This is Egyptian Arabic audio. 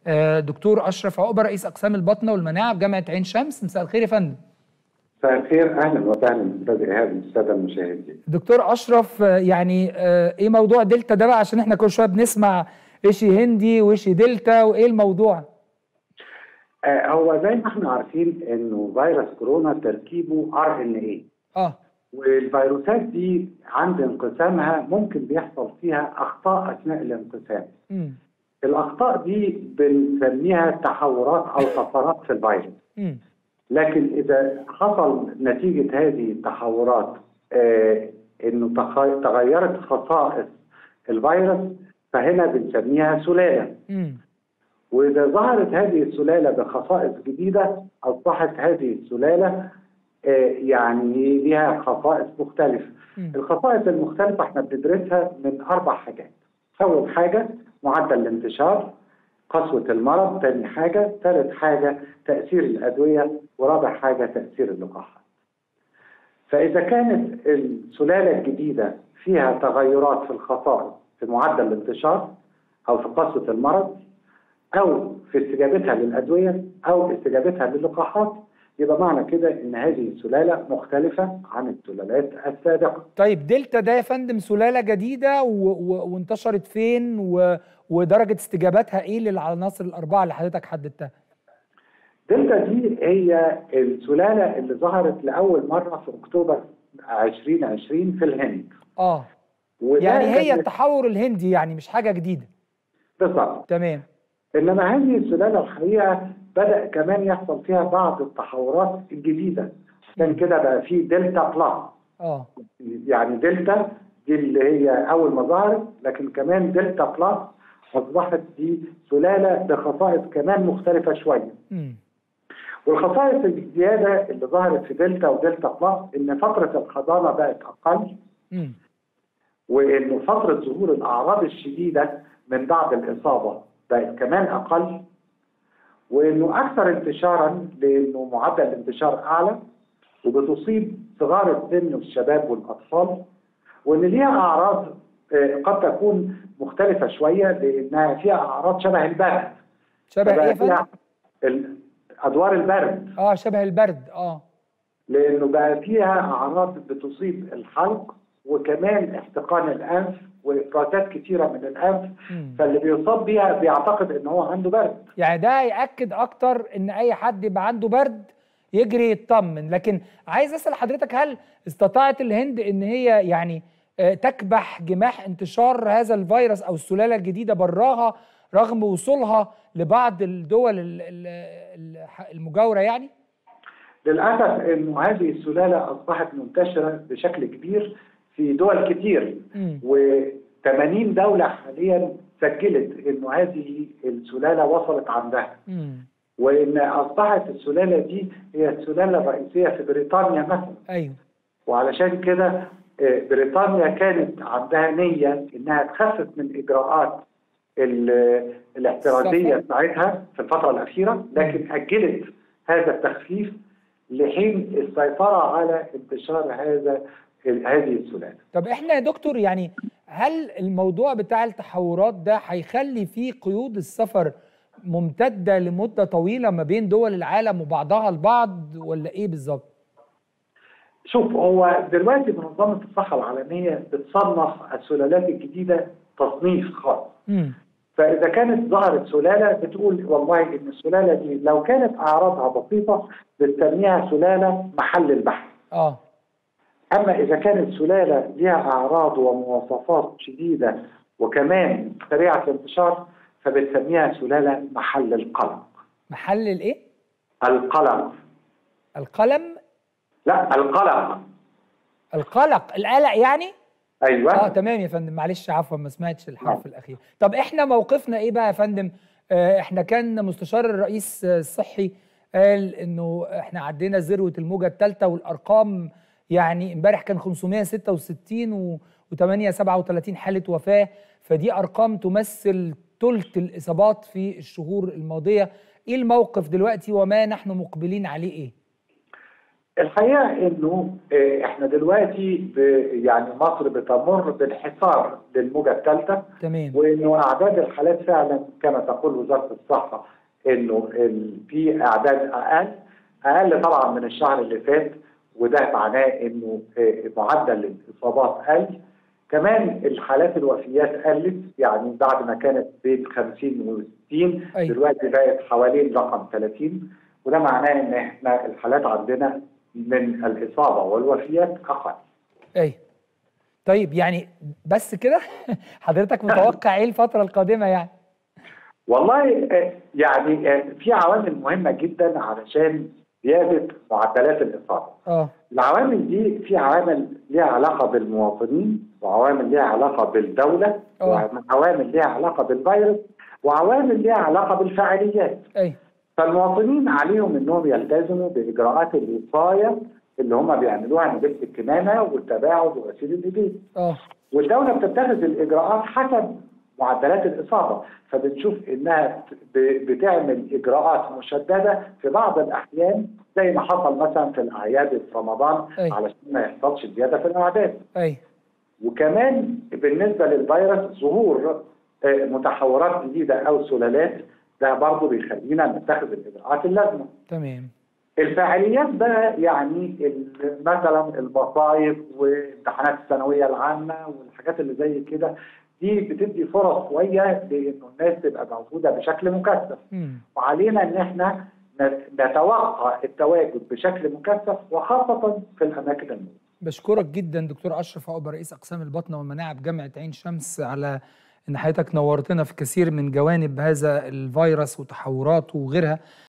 آه، دكتور اشرف عقبه رئيس اقسام البطنه والمناعه بجامعه عين شمس مساء الخير يا فندم مساء الخير اهلا وسهلا استاذ ايهاب الساده المشاهدين دكتور اشرف آه، يعني آه، ايه موضوع دلتا ده بقى عشان احنا كل شويه بنسمع ايشي هندي وايشي دلتا وايه الموضوع آه هو زي ما احنا عارفين انه فيروس كورونا تركيبه ار ان اي اه والفيروسات دي عند انقسامها ممكن بيحصل فيها اخطاء اثناء الانقسام امم الاخطاء دي بنسميها تحورات او طفرات في الفيروس امم لكن اذا حصل نتيجه هذه التحورات آه انه تخ- تغيرت خصائص الفيروس فهنا بنسميها سلاله امم وإذا ظهرت هذه السلالة بخصائص جديدة أصبحت هذه السلالة آه، يعني لها خصائص مختلفة مم. الخصائص المختلفة احنا بندرسها من أربع حاجات أول حاجة معدل الانتشار قسوة المرض ثاني حاجة ثالث حاجة تأثير الأدوية ورابع حاجة تأثير اللقاحات فإذا كانت السلالة الجديدة فيها تغيرات في الخصائص في معدل الانتشار أو في قسوة المرض او في استجابتها للادويه او استجابتها للقاحات يبقى معنى كده ان هذه السلاله مختلفه عن السلالات السابقه. طيب دلتا ده يا فندم سلاله جديده و... و... وانتشرت فين و... ودرجه استجابتها ايه للعناصر الاربعه اللي حضرتك حددتها دلتا دي هي السلاله اللي ظهرت لاول مره في اكتوبر 2020 في الهند. اه وده يعني هي كان- التحور الهندي يعني مش حاجه جديده بالظبط تمام انما هذه السلاله الحقيقه بدا كمان يحصل فيها بعض التحورات الجديده عشان كده بقى في دلتا بلس اه يعني دلتا دي اللي هي اول ما ظهرت لكن كمان دلتا بلس اصبحت دي سلاله بخصائص كمان مختلفه شويه امم والخصائص الزياده اللي ظهرت في دلتا ودلتا بلس ان فتره الحضانه بقت اقل امم وانه فتره ظهور الاعراض الشديده من بعد الاصابه بقت كمان اقل وانه اكثر انتشارا لانه معدل الانتشار اعلى وبتصيب صغار السن والشباب والاطفال وان ليها اعراض آه، قد تكون مختلفه شويه لانها فيها اعراض شبه البرد شبه ايه يا فبقى فيها فندم ال- ادوار البرد اه شبه البرد اه لانه بقى فيها اعراض بتصيب الحلق وكمان احتقان الانف وافرازات كثيره من الانف مم. فاللي بيصاب بيها بيعتقد ان هو عنده برد يعني ده ياكد اكتر ان اي حد يبقى عنده برد يجري يطمن لكن عايز اسال حضرتك هل استطاعت الهند ان هي يعني آه، تكبح جماح انتشار هذا الفيروس او السلاله الجديده براها رغم وصولها لبعض الدول ال- ال- ال- المجاوره يعني للاسف انه هذه السلاله اصبحت منتشره بشكل كبير في دول كتير مم. و80 دوله حاليا سجلت انه هذه السلاله وصلت عندها مم. وان اصبحت السلاله دي هي السلاله الرئيسيه في بريطانيا مثلا ايوه وعلشان كده آه، بريطانيا كانت عندها نية إنها تخفف من إجراءات ال- الاحترازية السفر. بتاعتها في الفترة الأخيرة لكن أجلت هذا التخفيف لحين السيطرة على انتشار هذا هذه السلالة طب احنا يا دكتور يعني هل الموضوع بتاع التحورات ده هيخلي فيه قيود السفر ممتدة لمدة طويلة ما بين دول العالم وبعضها البعض ولا ايه بالظبط؟ شوف هو دلوقتي منظمة الصحة العالمية بتصنف السلالات الجديدة تصنيف خاص امم فإذا كانت ظهرت سلالة بتقول والله إن السلالة دي لو كانت أعراضها بسيطة بتسميها سلالة محل البحث اه أما إذا كانت سلالة لها أعراض ومواصفات شديدة وكمان سريعة الانتشار فبتسميها سلالة محل القلق محل الايه؟ القلق القلم لا القلق القلق القلق يعني؟ اه أيوة تمام يا فندم معلش عفوا ما سمعتش الحرف الاخير طب احنا موقفنا ايه بقى يا فندم آه احنا كان مستشار الرئيس آه، الصحي قال انه احنا عدينا ذروه الموجه الثالثه والارقام يعني امبارح كان 566 و و8 37 حاله وفاه فدي ارقام تمثل ثلث الاصابات في الشهور الماضيه ايه الموقف دلوقتي وما نحن مقبلين عليه ايه الحقيقه انه آه، احنا دلوقتي ب- يعني مصر بتمر بالحصار للموجه الثالثه تمام وانه اعداد الحالات فعلا كما تقول وزاره الصحه انه ال- في اعداد اقل اقل طبعا من الشهر اللي فات وده معناه انه آه، معدل الاصابات قل كمان الحالات الوفيات قلت يعني بعد ما كانت بين 50 و 60 أيوة. دلوقتي بقت حوالين رقم 30 وده معناه ان احنا الحالات عندنا من الاصابه والوفيات اقل اي طيب يعني بس كده حضرتك متوقع ايه الفتره القادمه يعني والله آه، يعني آه، في عوامل مهمه جدا علشان زياده معدلات الاصابه. اه العوامل دي في عوامل ليها علاقه بالمواطنين وعوامل ليها علاقه بالدوله آه. وعوامل ليها علاقه بالفيروس وعوامل ليها علاقه بالفعاليات. اي فالمواطنين عليهم انهم يلتزموا باجراءات الوقايه اللي هم بيعملوها لبس الكمامه والتباعد وغسيل الايدين. اه والدوله بتتخذ الاجراءات حسب معدلات الاصابه فبنشوف انها ب- بتعمل اجراءات مشدده في بعض الاحيان زي ما حصل مثلا في الاعياد في رمضان أي. علشان ما يحصلش زياده في الاعداد اي وكمان بالنسبه للفيروس ظهور آه، متحورات جديده او سلالات ده برضه بيخلينا نتخذ الاجراءات اللازمه تمام الفعاليات بقى يعني ال- مثلا المصايف وامتحانات الثانويه العامه والحاجات اللي زي كده دي بتدي فرص شويه لانه الناس تبقى موجوده بشكل مكثف امم وعلينا ان احنا ن- نتوقع التواجد بشكل مكثف وخاصه في الاماكن الموجوده بشكرك جدا دكتور اشرف عقبه رئيس اقسام البطنه والمناعه بجامعه عين شمس على ان حضرتك نورتنا في كثير من جوانب هذا الفيروس وتحوراته وغيرها